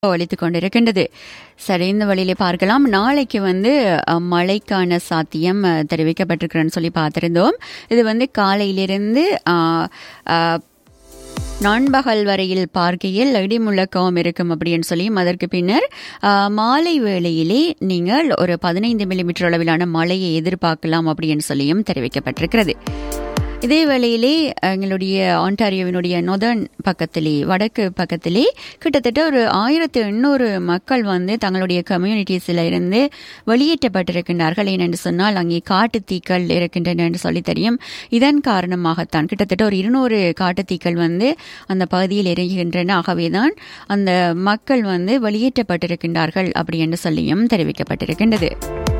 ஒலித்துக் கொண்டிருக்கின்றது சரி இந்த வழியிலே பார்க்கலாம் நாளைக்கு வந்து அஹ், மழைக்கான சாத்தியம் அஹ், தெரிவிக்கப்பட்டிருக்கிறேன்னு சொல்லி பார்த்திருந்தோம் இது வந்து காலையிலிருந்து அஹ், அஹ், நண்பகல் வரையில் பார்க்கையில் இடி முழக்கம் இருக்கும் அப்படின்னு சொல்லியும் அதற்கு பின்னர் அஹ், மாலை வேளையிலே நீங்கள் ஒரு பதினைந்து மில்லிமீட்டர் அளவிலான மழையை எதிர்பார்க்கலாம் அப்படின்னு சொல்லியும் தெரிவிக்கப்பட்டிருக்கிறது இதே வேளையிலே எங்களுடைய ஆண்டாரியோவினுடைய நொதர்ன் பக்கத்திலே வடக்கு பக்கத்திலே கிட்டத்தட்ட ஒரு ஆயிரத்து எண்ணூறு மக்கள் வந்து தங்களுடைய கம்யூனிட்டிஸில் இருந்து வெளியேற்றப்பட்டிருக்கின்றார்கள் ஏனென்று சொன்னால் அங்கே காட்டுத்தீக்கள் இருக்கின்றன என்று சொல்லி தெரியும் இதன் காரணமாகத்தான் கிட்டத்தட்ட ஒரு இருநூறு காட்டுத்தீக்கள் வந்து அந்த பகுதியில் எரிகின்றன ஆகவேதான் அந்த மக்கள் வந்து வெளியேற்றப்பட்டிருக்கின்றார்கள் அப்படி என்று சொல்லியும் தெரிவிக்கப்பட்டிருக்கின்றது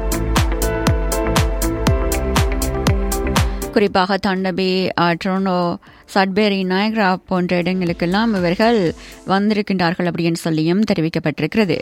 குறிப்பாக தண்டபே ட்ரோனோ சட்பேரி நயக்ரா போன்ற இடங்களுக்கெல்லாம் இவர்கள் வந்திருக்கின்றார்கள் அப்படின்னு சொல்லியும் தெரிவிக்கப்பட்டிருக்கிறது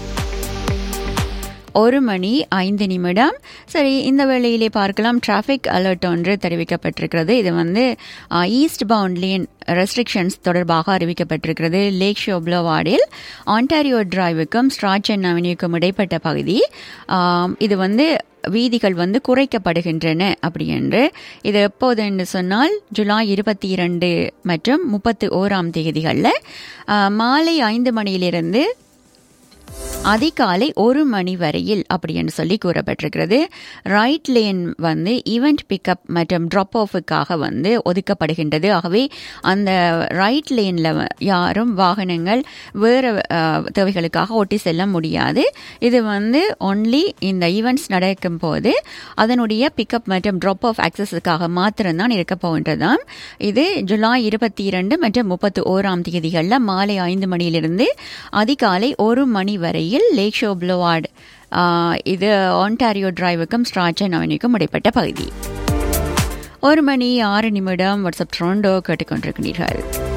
ஒரு மணி ஐந்து நிமிடம் சரி இந்த வேளையிலே பார்க்கலாம் டிராஃபிக் அலர்ட் ஒன்று தெரிவிக்கப்பட்டிருக்கிறது இது வந்து ஈஸ்ட் பவுண்ட் லேன் ரெஸ்ட்ரிக்ஷன்ஸ் தொடர்பாக அறிவிக்கப்பட்டிருக்கிறது லேக் ஷோ புளவார்டில் ஆண்டாரியோ டிரைவுக்கும் ஸ்ட்ராச்சன் அவென்யூக்கும் இடைப்பட்ட பகுதி ஆம், இது வந்து வீதிகள் வந்து குறைக்கப்படுகின்றன அப்படி என்று இது எப்போது என்று சொன்னால் ஜூலை இருபத்தி இரண்டு மற்றும் முப்பத்தி ஓராம் தேதிகளில் மாலை ஐந்து மணியிலிருந்து அதிகாலை ஒரு மணி வரையில் அப்படின்னு சொல்லி கூறப்பட்டிருக்கிறது ரைட் லேன் வந்து ஈவெண்ட் பிக்கப் மற்றும் ட்ராப் ஆஃபுக்காக வந்து ஒதுக்கப்படுகின்றது ஆகவே அந்த ரைட் லேனில் யாரும் வாகனங்கள் வேறு அஹ், தேவைகளுக்காக ஓட்டி செல்ல முடியாது இது வந்து ஒன்லி இந்த ஈவெண்ட்ஸ் நடக்கும் போது அதனுடைய பிக்கப் மற்றும் ட்ராப் ஆஃப் ஆக்சஸுக்காக மாத்திரம்தான் இருக்க போகின்றதாம் இது ஜூலை இருபத்தி இரண்டு மற்றும் முப்பத்தி ஓராம் தேதிகளில் மாலை ஐந்து மணியிலிருந்து அதிகாலை ஒரு மணி வரையில் லேக் ஷோ புளோவார்டு இது ஆண்டாரியோ டிரைவுக்கும் ஸ்ட்ராச்சன் அவனிக்கும் இடைப்பட்ட பகுதி ஒரு மணி ஆறு நிமிடம் வாட்ஸ்அப் ட்ரோண்டோ கேட்டுக்கொண்டிருக்கிறீர்கள்